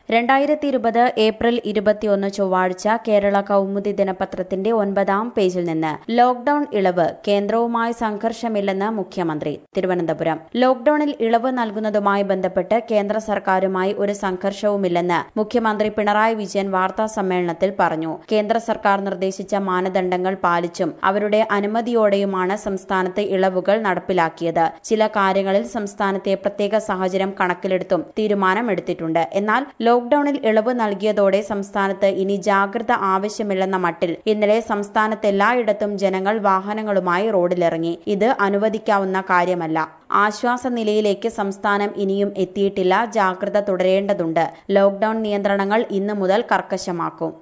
രണ്ടായിരത്തി ഇരുപത് ഏപ്രിൽ ഇരുപത്തിയൊന്ന് ചൊവ്വാഴ്ച കേരള കൗമുദി ദിനപത്രത്തിന്റെ ഒൻപതാം പേജിൽ നിന്ന് ലോക്ഡൌൺ ഇളവ് കേന്ദ്രവുമായി സംഘർഷമില്ലെന്ന് മുഖ്യമന്ത്രി തിരുവനന്തപുരം ലോക്ഡൌണിൽ ഇളവ് നൽകുന്നതുമായി ബന്ധപ്പെട്ട് കേന്ദ്ര സർക്കാരുമായി ഒരു സംഘർഷവുമില്ലെന്ന് മുഖ്യമന്ത്രി പിണറായി വിജയൻ വാർത്താ സമ്മേളനത്തിൽ പറഞ്ഞു കേന്ദ്ര സർക്കാർ നിർദ്ദേശിച്ച മാനദണ്ഡങ്ങൾ പാലിച്ചും അവരുടെ അനുമതിയോടെയുമാണ് സംസ്ഥാനത്ത് ഇളവുകൾ നടപ്പിലാക്കിയത് ചില കാര്യങ്ങളിൽ സംസ്ഥാനത്തെ പ്രത്യേക സാഹചര്യം കണക്കിലെടുത്തും തീരുമാനമെടുത്തിട്ടുണ്ട് എന്നാൽ ലോക്ഡൌണിൽ ഇളവ് നൽകിയതോടെ സംസ്ഥാനത്ത് ഇനി ജാഗ്രത ആവശ്യമില്ലെന്ന മട്ടിൽ ഇന്നലെ സംസ്ഥാനത്തെല്ലായിടത്തും ജനങ്ങൾ വാഹനങ്ങളുമായി റോഡിലിറങ്ങി ഇത് അനുവദിക്കാവുന്ന കാര്യമല്ല ആശ്വാസ നിലയിലേക്ക് സംസ്ഥാനം ഇനിയും എത്തിയിട്ടില്ല ജാഗ്രത തുടരേണ്ടതുണ്ട് ലോക്ഡൌൺ നിയന്ത്രണങ്ങൾ ഇന്നു മുതൽ കർക്കശമാക്കും